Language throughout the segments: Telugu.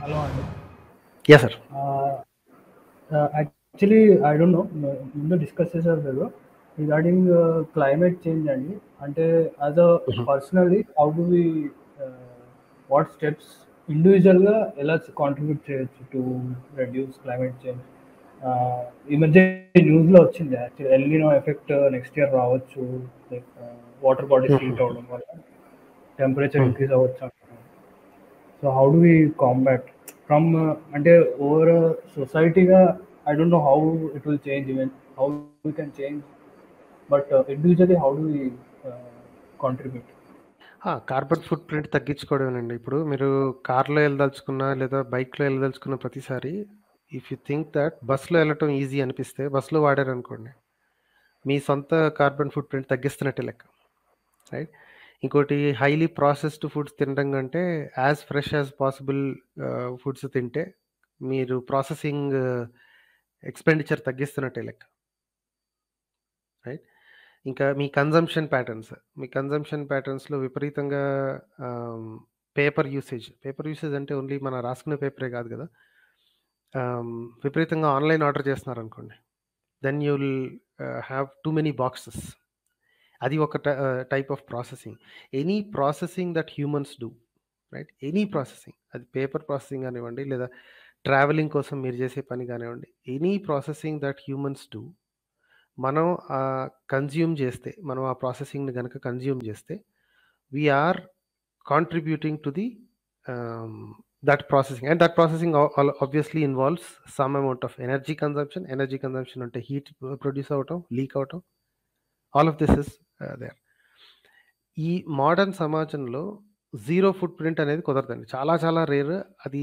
హలో అండి ya sir actually I don't know ముందు డిస్కస్ చేశారు లేదు రిగార్డింగ్ క్లైమేట్ చేంజ్ అండి అంటే as uh personally how do we what steps ఇండివిజువల్గా ఎలా కాంట్రిబ్యూట్ చేయొచ్చు టు రెడ్యూస్ క్లైమేట్ చేంజ్ ఈ మధ్య న్యూస్లో వచ్చింది actually El Nino effect next year రావచ్చు లైక్ వాటర్ బాడీస్ హీట్ అవడం వల్ల టెంపరేచర్ ఇంక్రీజ్ అవ్వచ్చు so how do we combat from అంటే ఓవర్ సొసైటీగా I don't know how it will change even how we can change but individually how do we contribute carbon footprint తగ్గించుకోవడమేనండి ఇప్పుడు మీరు కార్లో వెళ్ళదలుచుకున్నా లేదా బైక్లో వెళ్ళదలుచుకున్న ప్రతిసారి ఇఫ్ యూ థింక్ దట్ బస్సులో వెళ్ళటం ఈజీ అనిపిస్తే బస్సులో వాడారు అనుకోండి మీ సొంత కార్బన్ ఫుట్ ప్రింట్ తగ్గిస్తున్నట్టే లెక్క రైట్ ఇంకోటి హైలీ ప్రాసెస్డ్ ఫుడ్స్ తినడం కంటే as fresh as possible foods తింటే మీరు ప్రాసెసింగ్ ఎక్స్పెండిచర్ తగ్గిస్తున్నట్టే లెక్క రైట్ ఇంకా మీ కన్జంప్షన్ ప్యాటర్న్స్ మీ కన్జంప్షన్ ప్యాటర్న్స్లో విపరీతంగా పేపర్ యూసేజ్ పేపర్ యూసేజ్ అంటే ఓన్లీ మన రాసుకునే పేపరే కాదు కదా విపరీతంగా ఆన్లైన్ ఆర్డర్ చేస్తున్నారు అనుకోండి then you will have too many boxes అది ఒక type of processing any processing that humans do right any processing అది పేపర్ ప్రాసెసింగ్ కానివ్వండి లేదా ట్రావెలింగ్ కోసం మీరు చేసే పని కానివ్వండి any processing that humans do మనం కన్జ్యూమ్ చేస్తే మనం ఆ ప్రాసెసింగ్ని కనుక కన్జ్యూమ్ చేస్తే we are contributing to the that processing and that processing obviously involves some amount of energy consumption energy consumption అంటే హీట్ ప్రొడ్యూస్ అవటం లీక్ అవటం all of this is there ఈ మోడర్న్ సమాజంలో జీరో ఫుట్ ప్రింట్ అనేది కుదరదండి చాలా చాలా రేర్ అది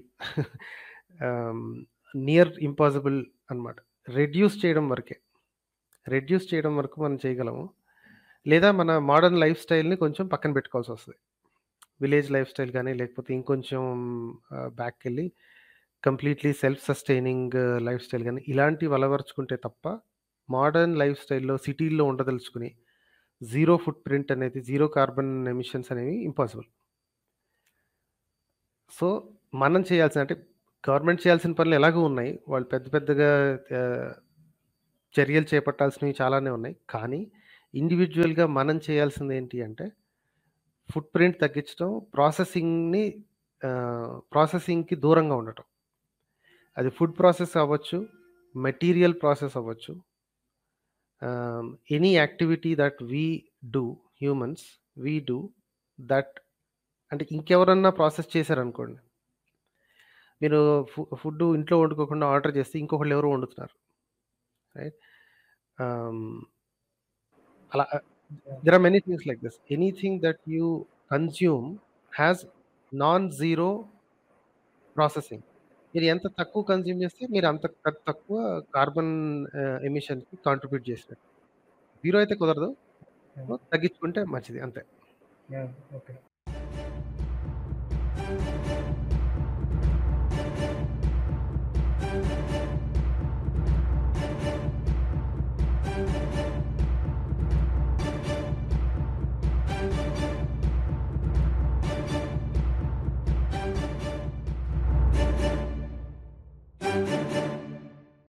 నియర్ ఇంపాసిబుల్ అనమాట రెడ్యూస్ చేయడం వరకే రెడ్యూస్ చేయడం వరకు మనం చేయగలము లేదా మన మోడర్న్ లైఫ్ స్టైల్ని కొంచెం పక్కన పెట్టుకోవాల్సి వస్తుంది విలేజ్ లైఫ్ స్టైల్ కానీ లేకపోతే ఇంకొంచెం బ్యాక్ వెళ్ళి completely self sustaining lifestyle కానీ ఇలాంటివి అలవరుచుకుంటే తప్ప మోడర్న్ లైఫ్ స్టైల్లో సిటీల్లో ఉండదలుచుకుని జీరో ఫుట్ ప్రింట్ అనేది జీరో కార్బన్ ఎమిషన్స్ అనేవి ఇంపాసిబుల్ సో మనం చేయాల్సిన అంటే గవర్నమెంట్ చేయాల్సిన పనులు ఎలాగో ఉన్నాయి వాళ్ళు పెద్ద పెద్దగా చర్యలు చేపట్టాల్సినవి చాలానే ఉన్నాయి కానీ ఇండివిజువల్గా మనం చేయాల్సింది ఏంటి అంటే ఫుట్ ప్రింట్ తగ్గించడం ప్రాసెసింగ్ని ప్రాసెసింగ్కి దూరంగా ఉండటం అది ఫుడ్ ప్రాసెస్ అవ్వచ్చు మెటీరియల్ ప్రాసెస్ అవ్వచ్చు any activity that we do humans we do that అంటే ఇంకెవరన్నా ప్రాసెస్ చేశారనుకోండి మీరు ఫుడ్ ఇంట్లో వండుకోకుండా ఆర్డర్ చేస్తే ఇంకొకళ్ళు ఎవరో వండుతున్నారు రైట్ అలా there are many things like this anything that you consume has non zero processing మీరు ఎంత తక్కువ కన్జ్యూమ్ చేస్తే మీరు అంత తక్కువ కార్బన్ ఎమిషన్కి కాంట్రిబ్యూట్ చేసినట్టు జీరో అయితే కుదరదు తగ్గించుకుంటే మంచిది అంతే ఓకే